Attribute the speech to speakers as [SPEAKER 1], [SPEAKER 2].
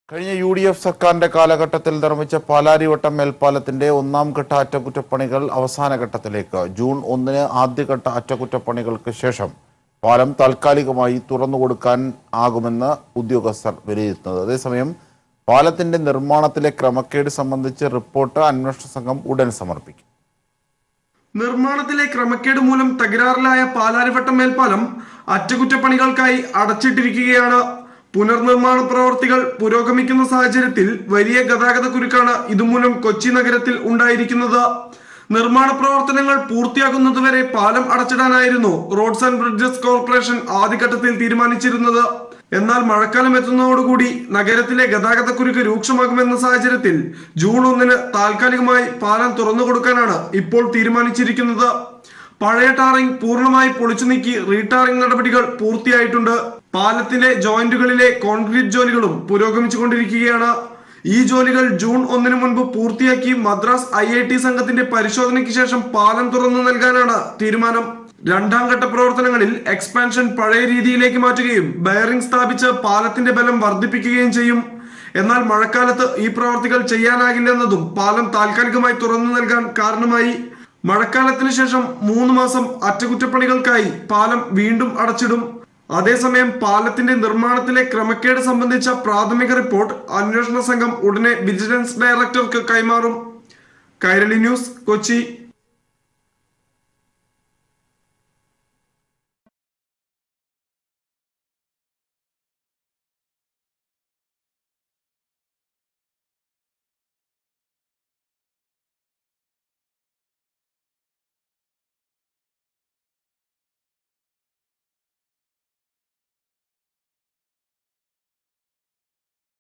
[SPEAKER 1] കഴിഞ്ഞ U D F സർക്കാരിന്റെ കാലഘട്ടത്തിൽ നിർമ്മിച്ച പാലാരിവട്ടം മേൽപ്പാലത്തിന്റെ ഒന്നാം ഘട്ട അറ്റകുറ്റപ്പണികൾ അവസാന ഘട്ടത്തിലേക്ക് ജൂൺ ഒന്നിന് ആദ്യഘട്ട അറ്റകുറ്റപ്പണികൾക്ക് ശേഷം പാലം താൽക്കാലികമായി തുറന്നുകൊടുക്കാൻ ആകുമെന്ന് ഉദ്യോഗസ്ഥർ വിലയിരുത്തുന്നത് അതേസമയം പാലത്തിന്റെ നിർമ്മാണത്തിലെ ക്രമക്കേട് സംബന്ധിച്ച് റിപ്പോർട്ട് അന്വേഷണ സംഘം ഉടൻ സമർപ്പിക്കും
[SPEAKER 2] നിർമ്മാണത്തിലെ ക്രമക്കേട് മൂലം തകരാറിലായ പാലാരിവട്ടം മേൽപ്പാലം അറ്റകുറ്റപ്പണികൾക്കായി അടച്ചിട്ടിരിക്കുകയാണ് പുനർനിർമ്മാണ പ്രവർത്തികൾ പുരോഗമിക്കുന്ന സാഹചര്യത്തിൽ വലിയ ഗതാഗത കുരുക്കാണ് ഇതുമൂലം കൊച്ചി നഗരത്തിൽ ഉണ്ടായിരിക്കുന്നത് നിർമ്മാണ പ്രവർത്തനങ്ങൾ പൂർത്തിയാകുന്നതുവരെ പാലം അടച്ചിടാനായിരുന്നു റോഡ്സ് ആൻഡ് ബ്രിഡ്ജസ് കോർപ്പറേഷൻ ആദ്യഘട്ടത്തിൽ തീരുമാനിച്ചിരുന്നത് എന്നാൽ മഴക്കാലം എത്തുന്നതോടുകൂടി നഗരത്തിലെ ഗതാഗത കുരുക്ക് രൂക്ഷമാകുമെന്ന സാഹചര്യത്തിൽ ജൂൺ ഒന്നിന് താൽക്കാലികമായി പാലം തുറന്നു കൊടുക്കാനാണ് ഇപ്പോൾ തീരുമാനിച്ചിരിക്കുന്നത് പഴയ ടാറിംഗ് പൂർണ്ണമായി പൊളിച്ചു നീക്കി റീടാറിംഗ് നടപടികൾ പൂർത്തിയായിട്ടുണ്ട് പാലത്തിന്റെ ജോയിന്റുകളിലെ കോൺക്രീറ്റ് ജോലികളും പുരോഗമിച്ചുകൊണ്ടിരിക്കുകയാണ് ഈ ജോലികൾ ജൂൺ ഒന്നിന് മുൻപ് പൂർത്തിയാക്കി മദ്രാസ് ഐ ഐ ടി സംഘത്തിന്റെ പരിശോധനയ്ക്ക് ശേഷം പാലം തുറന്നു നൽകാനാണ് തീരുമാനം രണ്ടാം ഘട്ട പ്രവർത്തനങ്ങളിൽ എക്സ്പാൻഷൻ പഴയ രീതിയിലേക്ക് മാറ്റുകയും ബെയറിംഗ് സ്ഥാപിച്ച് പാലത്തിന്റെ ബലം വർദ്ധിപ്പിക്കുകയും ചെയ്യും എന്നാൽ മഴക്കാലത്ത് ഈ പ്രവർത്തികൾ ചെയ്യാനാകില്ലെന്നതും പാലം താൽക്കാലികമായി തുറന്നു നൽകാൻ കാരണമായി മഴക്കാലത്തിന് ശേഷം മൂന്ന് മാസം അറ്റകുറ്റപ്പണികൾക്കായി പാലം വീണ്ടും അടച്ചിടും അതേസമയം പാലത്തിന്റെ നിർമ്മാണത്തിലെ ക്രമക്കേട് സംബന്ധിച്ച പ്രാഥമിക റിപ്പോർട്ട് അന്വേഷണ സംഘം ഉടനെ വിജിലൻസ് ഡയറക്ടർക്ക് കൈമാറും കൈരളി ന്യൂസ് കൊച്ചി